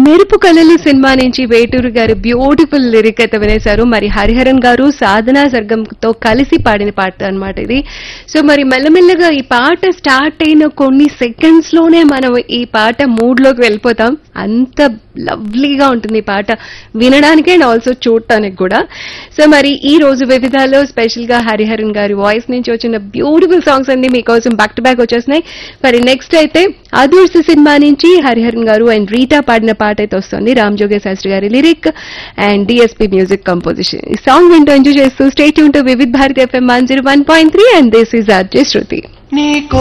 మెరుపు కళలు సినిమా నుంచి వేటూరు గారు బ్యూటిఫుల్ లిరిక్ అయితే వినేశారు మరి హరిహరన్ గారు సాధనా సర్గంతో కలిసి పాడిన పాట అన్నమాట ఇది సో మరి మెల్లమెల్లగా ఈ పాట స్టార్ట్ అయిన కొన్ని సెకండ్స్ లోనే మనం ఈ పాట మూడ్ లోకి వెళ్ళిపోతాం అంత లవ్లీగా ఉంటుంది ఈ పాట వినడానికి అండ్ ఆల్సో చూడటానికి కూడా సో మరి ఈ రోజు వివిధాలో స్పెషల్ గా హరిహరన్ గారి వాయిస్ నుంచి వచ్చిన బ్యూటిఫుల్ సాంగ్స్ అన్ని మీకోసం బ్యాక్ టు బ్యాక్ వచ్చేస్తున్నాయి మరి నెక్స్ట్ అయితే అదూర్స్ సినిమా నుంచి హరిహరన్ గారు అండ్ రీటా పాడిన పాట అయితే వస్తుంది రామ్ జోగే శాస్త్రి గారి lyric and DSP music composition ఈ సాంగ్ వింటూ ఎంజాయ్ చేస్తూ స్టేట్ యూన్ to Vividh Bharati FM one zero one point three and this is RJ Shruti నీకు